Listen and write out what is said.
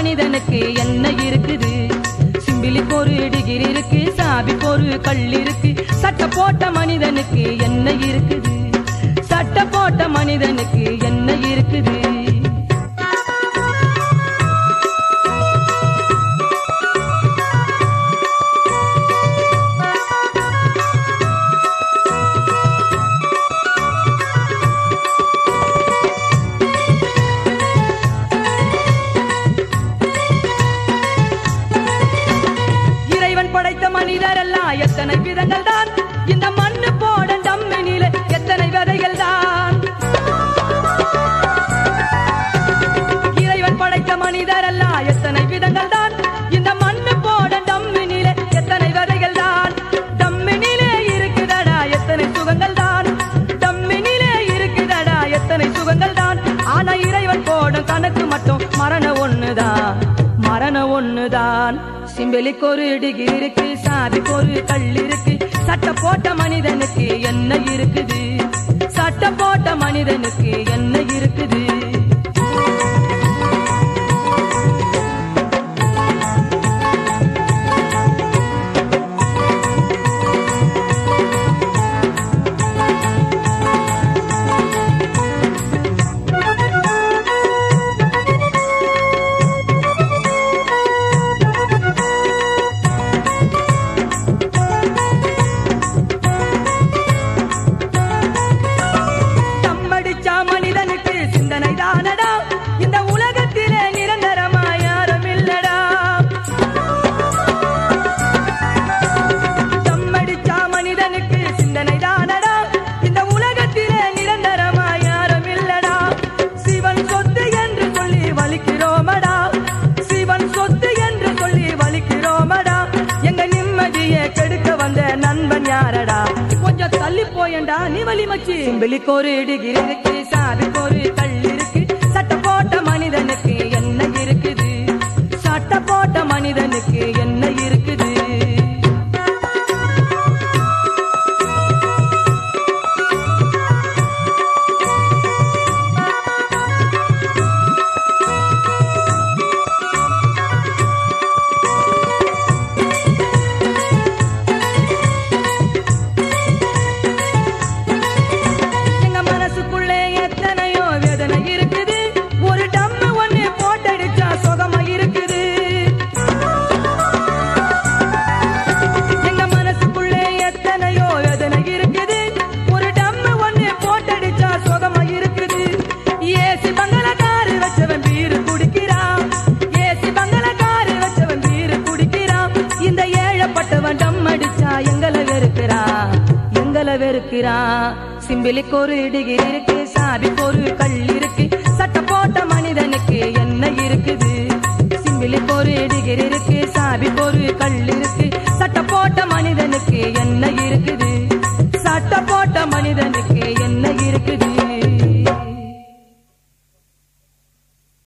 மனிதனுக்கு என்ன இருக்குது சிம்பிளிக்கு ஒரு டிகிரி இருக்கு சாபிக்கு ஒரு கல் இருக்கு சட்டை போட்ட மனிதனுக்கு என்ன இருக்குது சட்டை போட்ட மனிதனுக்கு என்ன இருக்குது இறைவன் படைத்த மனிதர் எல்லாம் எத்தனை விதங்கள் தான் இந்த மண்ணு போட டம்மினில எத்தனை விதைகள் தான் இறைவன் படைத்த மனிதர் எல்லாம் எத்தனை விதங்கள் தான் இந்த மண்ணு போட டம்மினில எத்தனை விதைகள் தான் டம்மினிலே இருக்குதடா எத்தனை சுகங்கள் தான் டம்மினிலே இருக்குதடா எத்தனை சுகங்கள் தான் ஆனா இறைவன் போடும் கணக்கு மட்டும் மரணம் ஒண்ணுதான் மரணம் ஒண்ணுதான் சிம்பிளிக்கு ஒரு டிகிரி இருக்கு சாதிக்கு ஒரு கல் இருக்கு சட்டை போட்ட மனிதனுக்கு என்ன இருக்குது சட்டை போட்ட மனிதனுக்கு என்ன இருக்குது தம்மடிச்சா மனிதனுக்கு சிந்தனை தானடா இந்த உலகத்திலே நிரந்தரமா யாரும் இல்லடா தம்மடிச்சா மனிதனுக்கு சிந்தனை தானடா இந்த உலகத்திலே நிரந்தரமா யாரும் இல்லடா சிவன் சொத்து என்று சொல்லி வலிக்கிறோமடா சிவன் சொத்து என்று சொல்லி வலிக்கிறோமடா எங்க நிம்மதியை கெடுக்க வந்த நண்பன் யாரடா கொஞ்சம் தள்ளி போயண்டா நீ வலி மச்சி சிம்பிளிக்கு ஒரு டிகிரி இருக்கு சாதிக்கு ஒரு கல் இருக்கு சட்டை போட்ட மனிதனுக்கு என்ன இருக்குது சட்டை போட்ட மனிதனுக்கு என்ன இருக்குது எங்க மனசுக்குள்ளே எத்தனையோ வேதனை இருக்குது ஒரு டம்மு ஒண்ணு போட்டடிச்சா சுகமா இருக்குது எங்க மனசுக்குள்ளே எத்தனையோ வேதனை இருக்குது ஒரு டம்மு ஒண்ணு போட்டடிச்சா சுகமா இருக்குது ஏசி பங்களக்காரு வச்சவன் பீரு குடிக்கிறான் ஏசி பங்களக்காரு வச்சவன் பீரு குடிக்கிறான் இந்த ஏழப்பட்டவன் டம் அடிச்சா எங்களை வெறுக்கிறான் எங்களை வெறுக்கிறான் சிம்பிளிக்கு ஒரு டிகிரி இருக்கு சாதிக்கு ஒரு கல் இருக்கு சட்டை போட்ட மனிதனுக்கு என்ன இருக்குது சிம்பிளிக்கு ஒரு டிகிரி இருக்கு சாதிக்கு ஒரு கல் இருக்கு